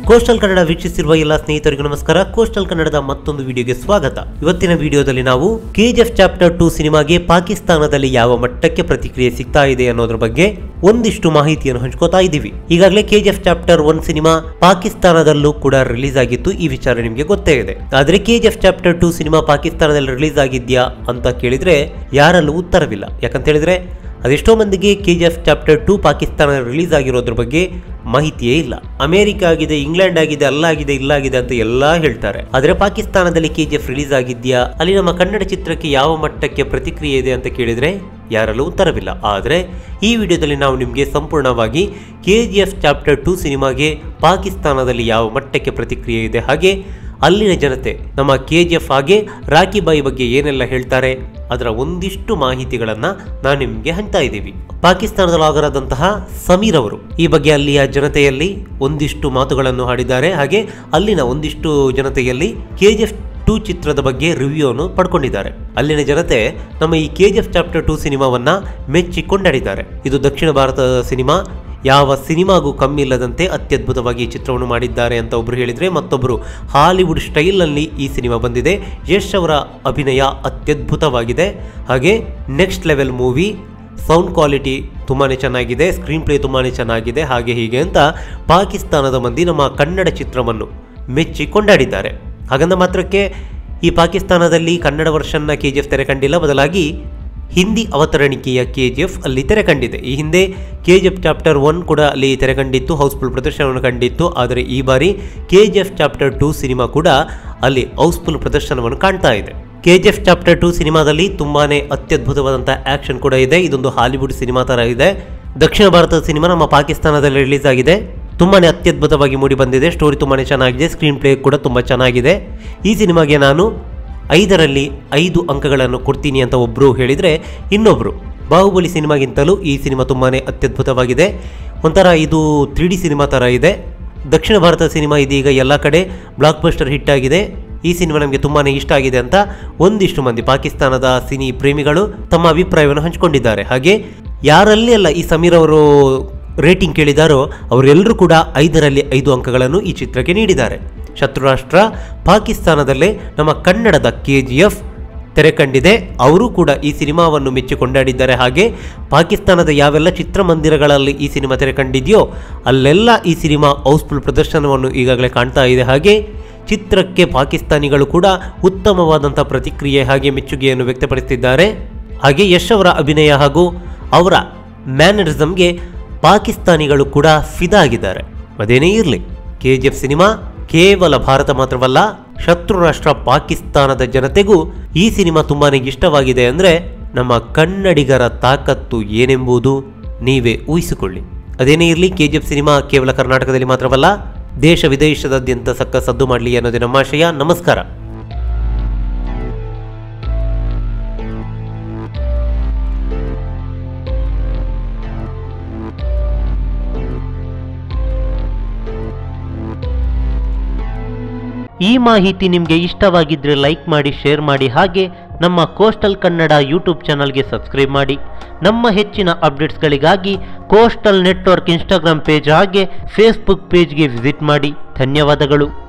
coastal Kannada ವೀಕ್ಷಿಸಿರುವ ಎಲ್ಲ ಸ್ನೇಹಿತರಿಗೂ ನಮಸ್ಕಾರ ಕೋಸ್ಟಲ್ ಕನ್ನಡದ ಮತ್ತೊಂದು ವಿಡಿಯೋಗೆ ಸ್ವಾಗತ ಇವತ್ತಿನ ವಿಡಿಯೋದಲ್ಲಿ ನಾವು ಕೆಜಿಎಫ್ ಚಾಪ್ಟರ್ ಟೂ ಸಿನಿಮಾಗೆ ಪಾಕಿಸ್ತಾನದಲ್ಲಿ ಯಾವ ಮಟ್ಟಕ್ಕೆ ಪ್ರತಿಕ್ರಿಯೆ ಸಿಗ್ತಾ ಇದೆ ಅನ್ನೋದ್ರ ಬಗ್ಗೆ ಒಂದಿಷ್ಟು ಮಾಹಿತಿಯನ್ನು ಹಂಚ್ಕೋತಾ ಇದ್ದೀವಿ ಈಗಾಗಲೇ ಕೆಜಿಎಫ್ ಚಾಪ್ಟರ್ ಒನ್ ಸಿನಿಮಾ ಪಾಕಿಸ್ತಾನದಲ್ಲೂ ಕೂಡ ರಿಲೀಸ್ ಆಗಿತ್ತು ಈ ವಿಚಾರ ನಿಮಗೆ ಗೊತ್ತೇ ಇದೆ ಆದ್ರೆ ಕೆಜಿಎಫ್ ಚಾಪ್ಟರ್ ಟೂ ಸಿನಿಮಾ ಪಾಕಿಸ್ತಾನದಲ್ಲಿ ರಿಲೀಸ್ ಆಗಿದ್ಯಾ ಅಂತ ಕೇಳಿದ್ರೆ ಯಾರಲ್ಲೂ ಉತ್ತರವಿಲ್ಲ ಯಾಕಂತ ಹೇಳಿದ್ರೆ ಅದೆಷ್ಟೋ ಮಂದಿಗೆ K G F chapter two Pakistan release ಆಗಿರೋದ್ರ ಬಗ್ಗೆ ಮಾಹಿತಿಯೇ ಇಲ್ಲ ಅಮೆರಿಕ ಆಗಿದೆ ಇಂಗ್ಲೆಂಡ್ ಆಗಿದೆ ಅಲ್ಲಾಗಿದೆ ಇಲ್ಲಾಗಿದೆ ಅಂತ ಎಲ್ಲಾ ಹೇಳ್ತಾರೆ ಆದರೆ ಪಾಕಿಸ್ತಾನದಲ್ಲಿ ಕೆ ಜಿ ಎಫ್ ರಿಲೀಸ್ ಆಗಿದ್ಯಾ ಅಲ್ಲಿ ನಮ್ಮ ಕನ್ನಡ ಚಿತ್ರಕ್ಕೆ ಯಾವ ಮಟ್ಟಕ್ಕೆ ಪ್ರತಿಕ್ರಿಯೆ ಇದೆ ಅಂತ ಕೇಳಿದ್ರೆ ಯಾರಲ್ಲೂ ಉತ್ತರವಿಲ್ಲ ಆದರೆ ಈ ವಿಡಿಯೋದಲ್ಲಿ ನಾವು ನಿಮಗೆ ಸಂಪೂರ್ಣವಾಗಿ K G F chapter two ಸಿನಿಮಾಗೆ ಪಾಕಿಸ್ತಾನದಲ್ಲಿ ಯಾವ ಮಟ್ಟಕ್ಕೆ ಪ್ರತಿಕ್ರಿಯೆ ಇದೆ ಹಾಗೆ ಅಲ್ಲಿನ ಜನತೆ ನಮ್ಮ ಕೆ ಜಿ ಎಫ್ ಹಾಗೆ ರಾಖಿ ಬಾಯಿ ಬಗ್ಗೆ ಏನೆಲ್ಲ ಹೇಳ್ತಾರೆ ಅದರ ಒಂದಿಷ್ಟು ಮಾಹಿತಿಗಳನ್ನ ನಾನು ನಿಮಗೆ ಹಂಚ್ತಾ ಇದ್ದೀವಿ ಪಾಕಿಸ್ತಾನದ ಲಾಗರಾದಂತಹ ಸಮೀರ್ ಅವರು ಈ ಬಗ್ಗೆ ಅಲ್ಲಿಯ ಜನತೆಯಲ್ಲಿ ಒಂದಿಷ್ಟು ಮಾತುಗಳನ್ನು ಹಾಡಿದ್ದಾರೆ ಹಾಗೆ ಅಲ್ಲಿನ ಒಂದಿಷ್ಟು ಜನತೆಯಲ್ಲಿ ಕೆ ಜಿ ಎಫ್ ಟೂ ಚಿತ್ರದ ಬಗ್ಗೆ ರಿವ್ಯೂ ಅನ್ನು ಪಡ್ಕೊಂಡಿದ್ದಾರೆ ಅಲ್ಲಿನ ಜನತೆ ನಮ್ಮ ಈ K G F chapter two ಸಿನಿಮಾವನ್ನ ಮೆಚ್ಚಿ ಕೊಂಡಾಡಿದ್ದಾರೆ ಇದು ದಕ್ಷಿಣ ಭಾರತದ ಸಿನಿಮಾ ಯಾವ ಸಿನಿಮಾಗೂ ಕಮ್ಮಿ ಇಲ್ಲದಂತೆ ಅತ್ಯದ್ಭುತವಾಗಿ ಈ ಚಿತ್ರವನ್ನು ಮಾಡಿದ್ದಾರೆ ಅಂತ ಒಬ್ರು ಹೇಳಿದರೆ ಮತ್ತೊಬ್ಬರು ಹಾಲಿವುಡ್ ಸ್ಟೈಲ್ನಲ್ಲಿ ಈ ಸಿನಿಮಾ ಬಂದಿದೆ ಯಶ್ ಅವರ ಅಭಿನಯ ಅತ್ಯದ್ಭುತವಾಗಿದೆ ಹಾಗೆ next level movie sound quality ತುಂಬಾ ಚೆನ್ನಾಗಿದೆ ಸ್ಕ್ರೀನ್ ಪ್ಲೇ ತುಂಬಾ ಚೆನ್ನಾಗಿದೆ ಹಾಗೆ ಹೀಗೆ ಅಂತ ಪಾಕಿಸ್ತಾನದ ಮಂದಿ ನಮ್ಮ ಕನ್ನಡ ಚಿತ್ರವನ್ನು ಮೆಚ್ಚಿ ಕೊಂಡಾಡಿದ್ದಾರೆ ಹಾಗಂದ ಮಾತ್ರಕ್ಕೆ ಈ ಪಾಕಿಸ್ತಾನದಲ್ಲಿ ಕನ್ನಡ ವರ್ಷನ್ನ ಕೆ ಜಿ ಎಫ್ ತೆರೆ ಕಂಡಿಲ್ಲ ಬದಲಾಗಿ ಹಿಂದಿ ಅವತರಣಿಕೆಯ ಕೆ ಜಿ ಎಫ್ ಅಲ್ಲಿ ತೆರೆ ಕಂಡಿದೆ ಈ ಹಿಂದೆ K G F chapter one ಕೂಡ ಅಲ್ಲಿ ತೆರೆ ಕಂಡಿತ್ತು ಹೌಸ್ಫುಲ್ ಪ್ರದರ್ಶನವನ್ನು ಕಂಡಿತ್ತು ಆದರೆ ಈ ಬಾರಿ K G F chapter two cinema ಕೂಡ ಅಲ್ಲಿ ಹೌಸ್ಫುಲ್ ಪ್ರದರ್ಶನವನ್ನು ಕಾಣ್ತಾ ಇದೆ K G F chapter two ಸಿನಿಮಾದಲ್ಲಿ ತುಂಬಾನೇ ಅತ್ಯದ್ಭುತವಾದಂಥ ಆಕ್ಷನ್ ಕೂಡ ಇದೆ ಇದೊಂದು ಹಾಲಿವುಡ್ ಸಿನಿಮಾ ಥರ ಇದೆ ದಕ್ಷಿಣ ಭಾರತದ ಸಿನಿಮಾ ನಮ್ಮ ಪಾಕಿಸ್ತಾನದಲ್ಲಿ ರಿಲೀಸ್ ಆಗಿದೆ ತುಂಬಾನೇ ಅತ್ಯದ್ಭುತವಾಗಿ ಮೂಡಿ ಬಂದಿದೆ ಸ್ಟೋರಿ ತುಂಬಾನೇ ಚೆನ್ನಾಗಿದೆ ಸ್ಕ್ರೀನ್ ಪ್ಲೇ ಕೂಡ ತುಂಬ ಚೆನ್ನಾಗಿದೆ ಈ ಸಿನಿಮಾಗೆ ನಾನು ಐದರಲ್ಲಿ ಐದು ಅಂಕಗಳನ್ನು ಕೊಡ್ತೀನಿ ಅಂತ ಒಬ್ಬರು ಹೇಳಿದರೆ ಇನ್ನೊಬ್ಬರು ಬಾಹುಬಲಿ ಸಿನಿಮಾಗಿಂತಲೂ ಈ ಸಿನಿಮಾ ತುಂಬಾ ಅತ್ಯದ್ಭುತವಾಗಿದೆ ಒಂಥರ ಇದು ತ್ರೀ ಡಿ ಸಿನಿಮಾ ಥರ ಇದೆ ದಕ್ಷಿಣ ಭಾರತದ ಸಿನಿಮಾ ಇದೀಗ ಎಲ್ಲ ಕಡೆ ಬ್ಲಾಕ್ ಬಸ್ಟರ್ ಹಿಟ್ ಆಗಿದೆ ಈ ಸಿನಿಮಾ ನಮಗೆ ತುಂಬಾ ಇಷ್ಟ ಆಗಿದೆ ಅಂತ ಒಂದಿಷ್ಟು ಮಂದಿ ಪಾಕಿಸ್ತಾನದ ಸಿನಿ ಪ್ರೇಮಿಗಳು ತಮ್ಮ ಅಭಿಪ್ರಾಯವನ್ನು ಹಂಚಿಕೊಂಡಿದ್ದಾರೆ ಹಾಗೆ ಯಾರಲ್ಲಿ ಅಲ್ಲ ಈ ಸಮೀರ್ ಅವರು ರೇಟಿಂಗ್ ಕೇಳಿದಾರೋ ಅವರೆಲ್ಲರೂ ಕೂಡ ಐದರಲ್ಲಿ ಐದು ಅಂಕಗಳನ್ನು ಈ ಚಿತ್ರಕ್ಕೆ ನೀಡಿದ್ದಾರೆ ಶತ್ರು ರಾಷ್ಟ್ರ ಪಾಕಿಸ್ತಾನದಲ್ಲೇ ನಮ್ಮ ಕನ್ನಡದ ಕೆ ಜಿ ಎಫ್ ತೆರೆ ಕಂಡಿದೆ ಅವರು ಕೂಡ ಈ ಸಿನಿಮಾವನ್ನು ಮೆಚ್ಚಿ ಕೊಂಡಾಡಿದ್ದಾರೆ ಹಾಗೆ ಪಾಕಿಸ್ತಾನದ ಯಾವೆಲ್ಲ ಚಿತ್ರಮಂದಿರಗಳಲ್ಲಿ ಈ ಸಿನಿಮಾ ತೆರೆ ಕಂಡಿದೆಯೋ ಅಲ್ಲೆಲ್ಲ ಈ ಸಿನಿಮಾ ಹೌಸ್ಫುಲ್ ಪ್ರದರ್ಶನವನ್ನು ಈಗಾಗಲೇ ಕಾಣ್ತಾ ಇದೆ ಹಾಗೆ ಚಿತ್ರಕ್ಕೆ ಪಾಕಿಸ್ತಾನಿಗಳು ಕೂಡ ಉತ್ತಮವಾದಂಥ ಪ್ರತಿಕ್ರಿಯೆ ಹಾಗೆ ಮೆಚ್ಚುಗೆಯನ್ನು ವ್ಯಕ್ತಪಡಿಸುತ್ತಿದ್ದಾರೆ ಹಾಗೆ ಯಶ್ ಅವರ ಅಭಿನಯ ಹಾಗೂ ಅವರ ಮ್ಯಾನರಿಸಮ್ಗೆ ಪಾಕಿಸ್ತಾನಿಗಳು ಕೂಡ ಫಿದಾ ಆಗಿದ್ದಾರೆ ಅದೇನೇ ಇರಲಿ ಕೆ ಜಿ ಎಫ್ ಸಿನಿಮಾ ಕೇವಲ ಭಾರತ ಮಾತ್ರವಲ್ಲ ಶತ್ರು ರಾಷ್ಟ್ರ ಪಾಕಿಸ್ತಾನದ ಜನತೆಗೂ ಈ ಸಿನಿಮಾ ತುಂಬಾನೇ ಇಷ್ಟವಾಗಿದೆ ಅಂದರೆ ನಮ್ಮ ಕನ್ನಡಿಗರ ತಾಕತ್ತು ಏನೆಂಬುದು ನೀವೇ ಊಹಿಸಿಕೊಳ್ಳಿ ಅದೇನೇ ಇರಲಿ ಕೆ ಜಿ ಎಫ್ ಸಿನಿಮಾ ಕೇವಲ ಕರ್ನಾಟಕದಲ್ಲಿ ಮಾತ್ರವಲ್ಲ ದೇಶ ವಿದೇಶದಾದ್ಯಂತ ಸಕ್ಕ ಸದ್ದು ಮಾಡಲಿ ಅನ್ನೋದೇ ನಮ್ಮ ಆಶಯ ನಮಸ್ಕಾರ ಈ ಮಾಹಿತಿ ನಿಮಗೆ ಇಷ್ಟವಾಗಿದ್ದರೆ ಲೈಕ್ ಮಾಡಿ ಶೇರ್ ಮಾಡಿ ಹಾಗೆ ನಮ್ಮ ಕೋಸ್ಟಲ್ ಕನ್ನಡ ಯೂಟ್ಯೂಬ್ ಚಾನಲ್ಗೆ ಸಬ್ಸ್ಕ್ರೈಬ್ ಮಾಡಿ ನಮ್ಮ ಹೆಚ್ಚಿನ ಅಪ್ಡೇಟ್ಸ್ಗಳಿಗಾಗಿ ಕೋಸ್ಟಲ್ ನೆಟ್ವರ್ಕ್ ಇನ್ಸ್ಟಾಗ್ರಾಮ್ ಪೇಜ್ ಹಾಗೆ ಫೇಸ್ಬುಕ್ ಪೇಜ್ಗೆ ವಿಸಿಟ್ ಮಾಡಿ ಧನ್ಯವಾದಗಳು